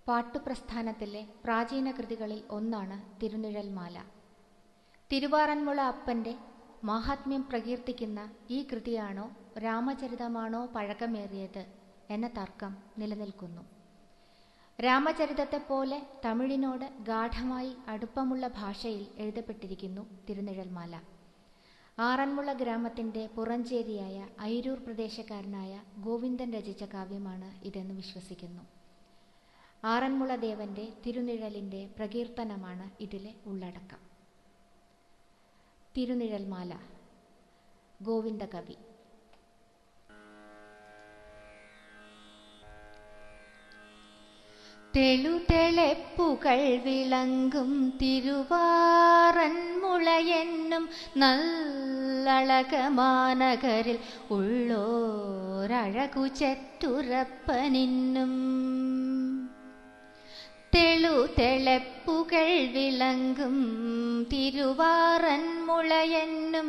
പാട്ടുപ്രസ്ഥാനത്തിലെ പ്രാചീന കൃതികളിൽ ഒന്നാണ് തിരുനിഴൽമാല തിരുവാറന്മുള അപ്പൻ്റെ മാഹാത്മ്യം പ്രകീർത്തിക്കുന്ന ഈ കൃതിയാണോ രാമചരിതമാണോ പഴക്കമേറിയത് എന്ന തർക്കം നിലനിൽക്കുന്നു രാമചരിതത്തെപ്പോലെ തമിഴിനോട് ഗാഠമായി അടുപ്പമുള്ള ഭാഷയിൽ എഴുതപ്പെട്ടിരിക്കുന്നു തിരുനിഴൽമാല ആറന്മുള ഗ്രാമത്തിൻ്റെ പുറഞ്ചേരിയായ ഐരൂർ പ്രദേശക്കാരനായ ഗോവിന്ദൻ രചിച്ച കാവ്യമാണ് ഇതെന്ന് വിശ്വസിക്കുന്നു ആറന്മുള ദേവന്റെ തിരുനിഴലിൻ്റെ പ്രകീർത്തനമാണ് ഇതിലെ ഉള്ളടക്കം തിരുനിഴൽമാല ഗോവിന്ദകവി തെളുതെളപ്പുകൾ വിളങ്ങും തിരുവാറന്മുളയെന്നും നല്ലളകമാനകരിൽ ഉള്ളോരഴകു ചെറ്റുറപ്പനിന്നും തെളുതെളപ്പുകൾ വിളങ്ങും തിരുവാറന്മുളയെന്നും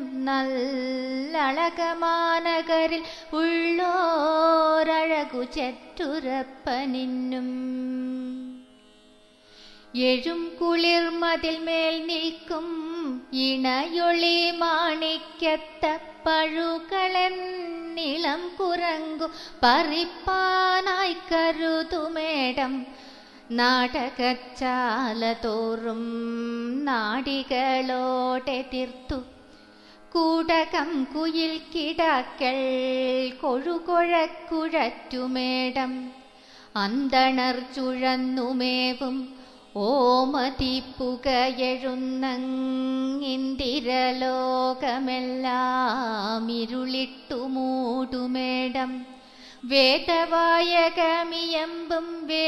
നല്ലളകമാനകരിൽ ഉള്ളോരഴകു ചെറ്റുറപ്പനിന്നും എഴും കുളിർമതിൽ മേൽ നിൽക്കും ഇണയൊളി മാണിക്കത്ത പഴുകളെന്നിളം കുറങ്കു പറിപ്പാനായി കരുതുമേടം നാടകച്ചാല തോറും നാടികളോടെ തീർത്തു കൂടകം കുയിൽ കിടാക്കൾ കൊഴുകൊഴക്കുഴറ്റുമേടം അന്തണർ ചുഴന്നുമേവും ഓമതിപ്പുകയെഴുന്നങ്ങിന്തിരലോകമെല്ലാം ഇരുളിട്ടു മൂടുമേടം വേദവായകമിയമ്പും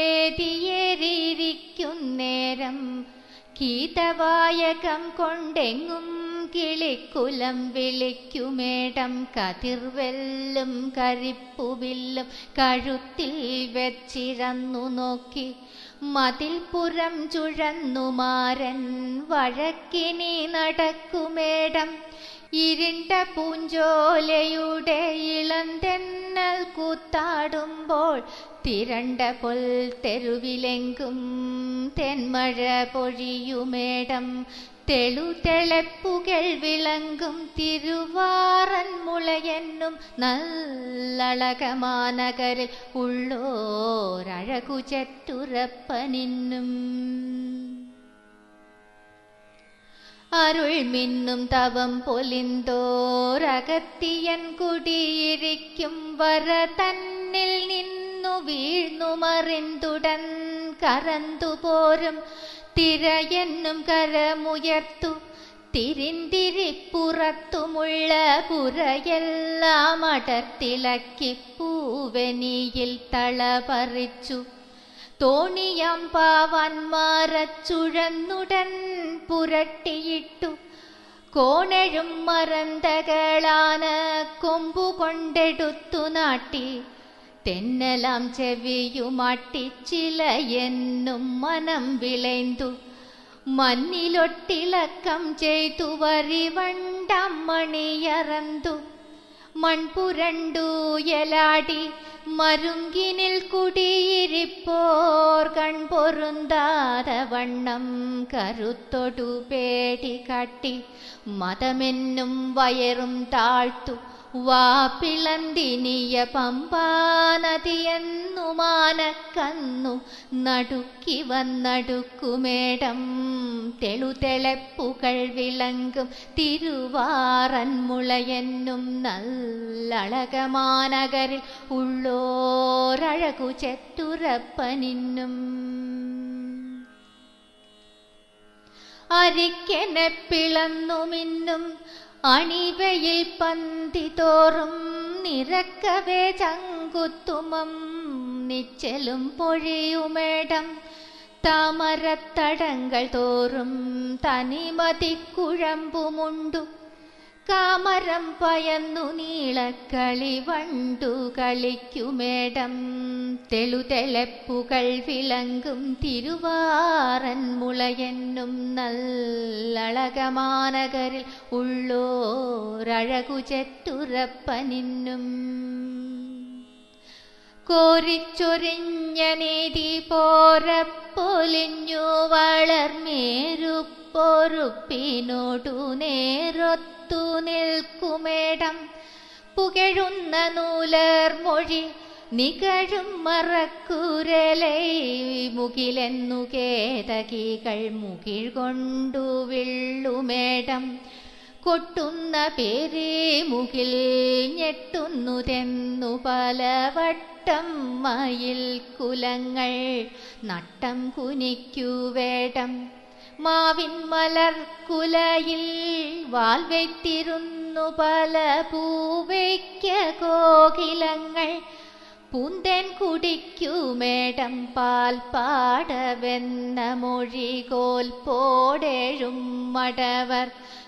വേദിയേറിയിരിക്കുന്നേരം ഗീതവായകം കൊണ്ടെങ്ങും കിളിക്കുലം വിളിക്കുമേടം കതിർവെല്ലും കരിപ്പുവില്ലും കഴുത്തിൽ വെച്ചിരന്നു നോക്കി മതിൽപുരം ചുഴന്നുമാരൻ വഴക്കിനി നടക്കുമേടം ഇരുണ്ട പൂഞ്ചോലയുടെ ഇളന്തെന്നൽ കൂത്താടുമ്പോൾ തിരണ്ട പൊൽ തെരുവിലെങ്കും തെന്മഴ പൊഴിയുമേടം തെളുതെളപ്പുകൾ വിളങ്ങും തിരുവാറന്മുളയെന്നും നല്ലളകമാനകരിൽ ഉള്ളോരഴകു ചെറ്റുറപ്പനിന്നും അരുൾ മിന്നും തവം പൊലിന്തോരകത്തിയൻ കുടിയിരിക്കും വര തന്നിൽ നിന്നു വീഴ്ന്നു മറിന്തുടൻ കറന്തുപോരും തിരയെന്നും കരമുയർത്തു തിരിന്തിരിപ്പുറത്തുമുള്ള പുറയെല്ലാം അടർത്തിളക്കി പൂവനിയിൽ തളപറിച്ചു തോണിയാം പാവന്മാരച്ചുഴന്നുടൻ പുരട്ടിയിട്ടു കോണഴും മറന്തകളാന കൊമ്പുകൊണ്ടെടുത്തു നാട്ടി തെന്നലാം ചെവിയുമാട്ടിച്ചിലയെന്നും മനം വിളൈന്തു മണ്ണിലൊട്ടിളക്കം ചെയ്തു വരിവണ്ടം മണിയറന്തു മൺപുരണ്ടൂയലാടി മരുങ്കിനിൽ കുടിയിരിപ്പോർ കൺപൊരുന്താത വണ്ണം കരുത്തൊടു പേടി കാട്ടി മതമെന്നും വയറും താഴ്ത്തു വാപ്പിളന്തിനിയ പമ്പാനദിയെന്നു മാനക്കന്നു നടുക്കി വന്നടുക്കുമേടം തെളുതെളപ്പുകൾ വിളങ്കും തിരുവാറന്മുളയെന്നും നല്ലളകമാനകരിൽ ഉള്ളോരഴകു ചെറ്റുറപ്പനിന്നും അരിക്കെനെ പിളന്നുമിന്നും അണിവയിൽ പന്തി തോറും നിരക്കവേ ചങ്കുത്തുമം നിച്ചലും പൊഴിയുമേടം താമരത്തടങ്ങൾ തോറും തനിമതിക്കുഴമ്പുമുണ്ടു കാമരം പയന്നു നീളക്കളി വണ്ടു കളിക്കുമേടം തെളുതെളപ്പുകൾ വിളങ്കും തിരുവാറന്മുളയെന്നും നല്ലളകമാനകരിൽ ഉള്ളോരഴകു ചെറ്റുറപ്പനിന്നും കോരിച്ചൊരിഞ്ഞ നീതി പോരപ്പൊലിഞ്ഞു വളർമേരു പൊറുപ്പിനോടു നേരൊത്തു നിൽക്കുമേടം പുകഴുന്ന നൂലർ മൊഴി നികഴും മറക്കുരലൈ മുകിലെന്നു കേതകികൾ മുകിൽ കൊണ്ടു വിള്ളുമേടം കൊട്ടുന്ന പേരേ മുകിൽ ഞെട്ടുന്നു തെന്നു പലവട്ടം മയിൽ കുലങ്ങൾ നട്ടം കുനിക്കുവേടം മാവിൻ മലർക്കുലയിൽ വാൽ വെത്തിരുന്നു പല പൂവയ്ക്ക കോകിലങ്ങൾ പൂന്തേൻ കുടിക്കുമേടം പാൽ പാടവെന്ന മൊഴി കോൽപോടേഴും മടവർ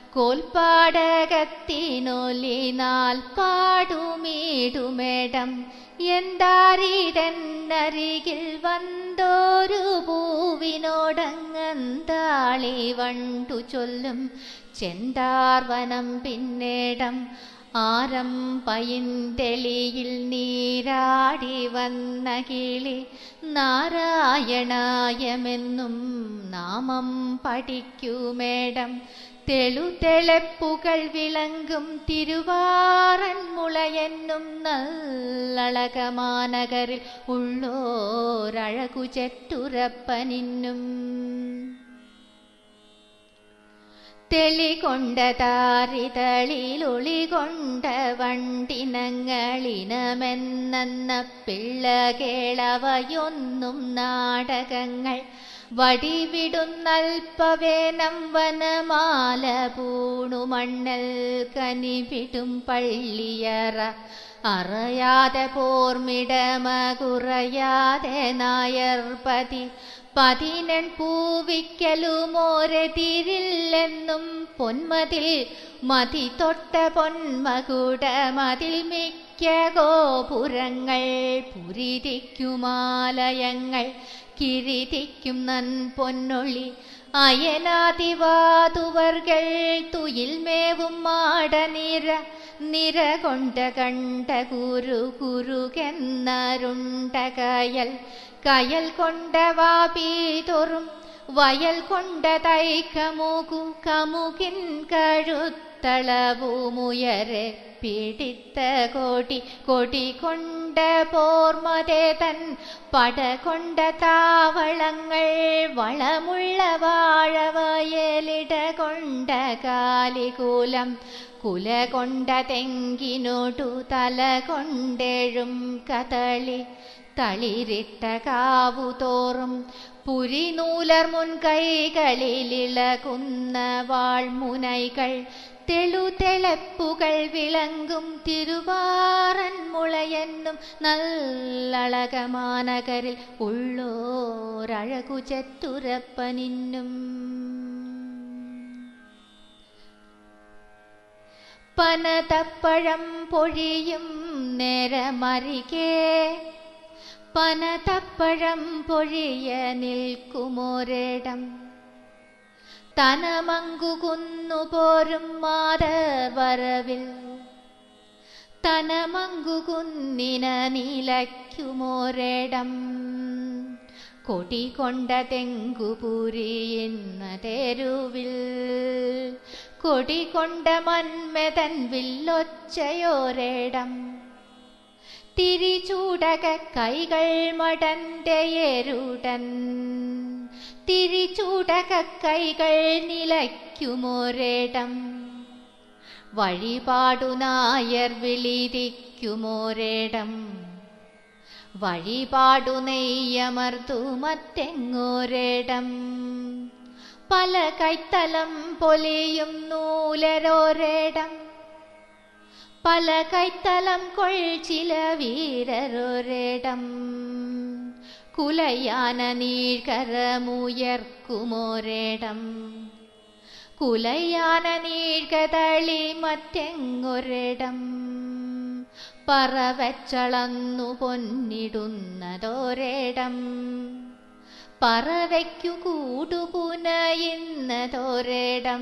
കോൽപ്പാടകത്തിനൊലി നാൾ പാടുമീടുമേടം എന്താരിതെന്നരികിൽ വന്തോരു പൂവിനോടങ്ങന്താളി വണ്ടു ചൊല്ലും ചെന്താർവനം പിന്നേടം ആരം പയിന്തെളിയിൽ നീരാടി വന്ന കിളി നാരായണായമെന്നും നാമം പഠിക്കുമേടം തെളുതെളപ്പുകൾ വിളങ്കും തിരുവാറൻ മുളയെന്നും നല്ലളകമാനകരിൽ ഉള്ളോരഴകു ചെറ്റുരപ്പനിന്നും തെളികൊണ്ട താരിതളിലൊളികൊണ്ട വണ്ടിനങ്ങളിനമെന്ന പിള്ള കേളവയൊന്നും നാടകങ്ങൾ വടിവിടുന്നൽപ്പവേനം വനമാല പൂണു മണ്ണൽ കനിവിടും പള്ളിയറ അറിയാതെ പോർമിടമ കുറയാതെ നായർപതി പതിനെൺ പൂവിക്കലുമോരെതിരില്ലെന്നും പൊന്മതിൽ മതി തൊട്ട പൊന്മകുട മതിൽ മിക്ക ഗോപുരങ്ങൾ പുരിതിക്കുമാലയങ്ങൾ കിരിതിക്കും നൻ പൊന്നൊളി അയനാതിവാതുവർകൾ തുയിൽ മേവും മാടനിര നിര കൊണ്ട കണ്ട കുരു കുരുകെന്നരുണ്ട കയൽ കയൽ കൊണ്ട വാപീതൊറും വയൽ കൊണ്ട തൈക്കമുകു കമുകിൻ കഴുത്തളവുമുയരെ പിടിത്ത കൊടി കൊടി കൊണ്ട പോർമതേ തൻ പട കൊണ്ട താവളങ്ങൾ വളമുള്ള വാഴവയലിട കൊണ്ട കാലികൂലം കുല കൊണ്ട തെങ്കിനോടു തല കൊണ്ടെഴും കതളി തളിരിട്ട കാവുതോറും പുരിനൂലർ മുൻകൈകളിലിളകുന്ന വാൾമുനൈകൾ തെളുതെളപ്പുകൾ വിളങ്ങും തിരുവാറൻ മുളയെന്നും നല്ലളകമാനകരിൽ ഉള്ളോരഴകു ചെത്തുരപ്പനിന്നും പനതപ്പഴം പൊഴിയും നേരമരികെ പനതപ്പഴം പൊഴിയ നിൽക്കുമോരേടം തനമങ്കുകുന്നു പോരും മാതർ വരവിൽ തനമങ്കുകുന്നിന നീലയ്ക്കുമോരേടം കൊടി കൊണ്ട തെങ്കുപുരി എന്ന തെരുവിൽ കൊടി കൊണ്ട മന്മതൻ വില്ലൊച്ചയോരേടം തിരിച്ചൂടക കൈകൾ മടന്തയേരുടൻ തിരിച്ചൂടക കൈകൾ നിലയ്ക്കുമോരേടം വഴിപാടു നായർ വിളിതിക്കുമോരേടം വഴിപാടു നെയ്യമർത്തു മറ്റെങ്ങോരേടം പല കൈത്തലം പൊലിയും നൂലരോരേടം പല കൈത്തലം കൊൾച്ചില വീരരൊരേടം കുലയാന നീഴ്കരമുയർക്കുമോരേടം കുലയാന നീഴ്കതളി മറ്റെങ്ങൊരിടം പറവച്ചളന്നു പൊന്നിടുന്നതോരേടം പറവയ്ക്കു കൂടുപുനയുന്നതോരേടം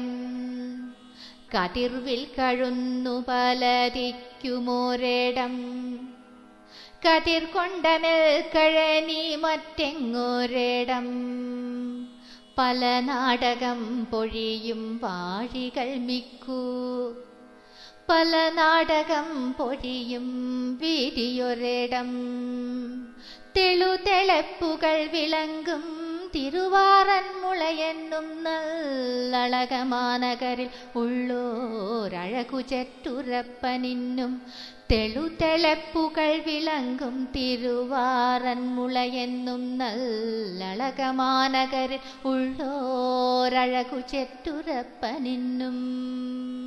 കതിർവിൽ കഴുന്നു പലതിക്കുമോരേടം കതിർ കൊണ്ട നെൽക്കഴനി മറ്റെങ്ങൊരിടം പല നാടകം പൊഴിയും വാഴികൾ മിക്കൂ പല നാടകം പൊഴിയും വീതിയൊരിടം തെളുതെളപ്പുകൾ വിളങ്കും തിരുവാറൻ മുളയെന്നും നല്ലളകമാനകരിൽ ഉള്ളോരഴകു ചെറ്റുരപ്പനിന്നും തെളുതെളപ്പുകൾ വിളങ്കും തിരുവാറൻ മുളയെന്നും നല്ലളകമാനകരിൽ ഉള്ളോരഴകു ചെറ്റുരപ്പനിന്നും